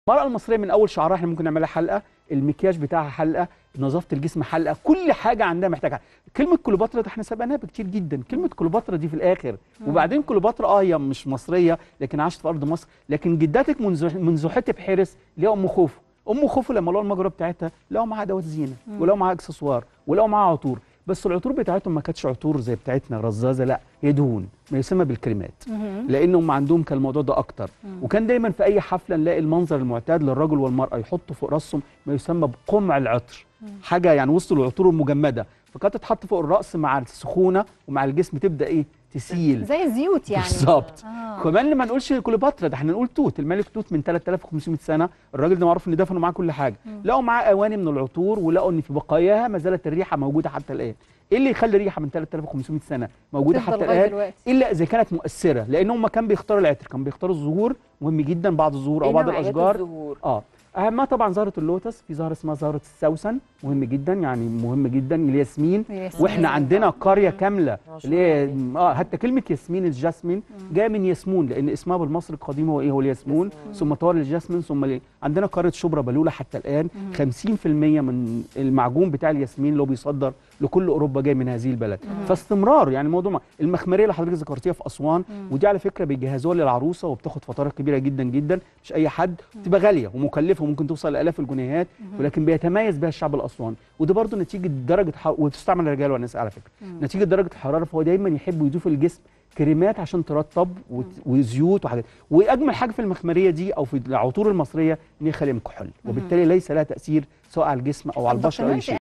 المرأة المصرية من أول شعرها احنا ممكن نعملها حلقة، المكياج بتاعها حلقة، نظافة الجسم حلقة، كل حاجة عندها محتاجة كلمة كليوباترا ده احنا سبقناها بكتير جدا، كلمة كليوباترا دي في الآخر، وبعدين كليوباترا اه هي مش مصرية لكن عاشت في أرض مصر، لكن جدتك منذ منذ حتة حرس اللي هي أم خوفو، أم خوفو لما لقوا المجرى بتاعتها لقوا معاها أدوات زينة، ولقوا معاها إكسسوار، ولقوا معاها عطور، بس العطور بتاعتهم ما كانتش عطور زي بتاعتنا رزازة لا هي دهون ما يسمى بالكريمات لانهم عندهم كان الموضوع ده اكتر وكان دايما في اي حفله نلاقي المنظر المعتاد للرجل والمراه يحطوا فوق راسهم ما يسمى بقمع العطر حاجه يعني وسط العطور المجمده فكانت تتحط فوق الراس مع السخونه ومع الجسم تبدا ايه تسيل زي الزيوت يعني بالظبط آه. كمان لما نقولش كليوباترا ده احنا نقول توت الملك توت من 3500 سنه الراجل ده معروف ان دفنوا معاه كل حاجه لقوا معاه اواني من العطور ولقوا ان في بقاياها ما زالت الريحه موجوده حتى الان ايه اللي يخلي ريحه من 3500 سنه موجوده تفضل حتى لغاية الان دلوقتي. الا اذا كانت مؤثره لان هم كان بيختاروا العطر كان بيختاروا الزهور مهم جدا بعض الزهور او إيه بعض نوعيات الاشجار الزهور؟ اه اهمها طبعا زهره اللوتس في زهره اسمها زهره السوسن مهم جدا يعني مهم جدا الياسمين الياسمين. واحنا عندنا قريه كامله ما شاء اللي هي الله اه حتى كلمه ياسمين الجاسمين جايه من ياسمون لان اسمها بالمصري القديم هو ايه هو الياسمون ثم طار الجاسمين ثم ليه عندنا قريه شبرا بلوله حتى الان 50% من المعجون بتاع الياسمين اللي هو بيصدر لكل اوروبا جاي من هذه البلد فاستمرار يعني الموضوع المخمريه اللي حضرتك ذكرتيها في اسوان ودي على فكره بيجهزوها للعروسه وبتاخد فترات كبيره جدا جدا مش اي حد بتبقى غاليه ومكلفه وممكن توصل لالاف الجنيهات ولكن بيتميز بها الشعب الاسواني وده برضه نتيجه درجه حراره وتستعمل للرجال والنساء على فكره نتيجه درجه الحراره فهو دايما يحب يضيف الجسم كريمات عشان ترطب وت- وزيوت وحاجات واجمل حاجه في المخمريه دي او في العطور المصريه ان هي خاليه من كحول وبالتالي ليس لها تاثير سواء على الجسم او على طب البشره او دكتور اي شيء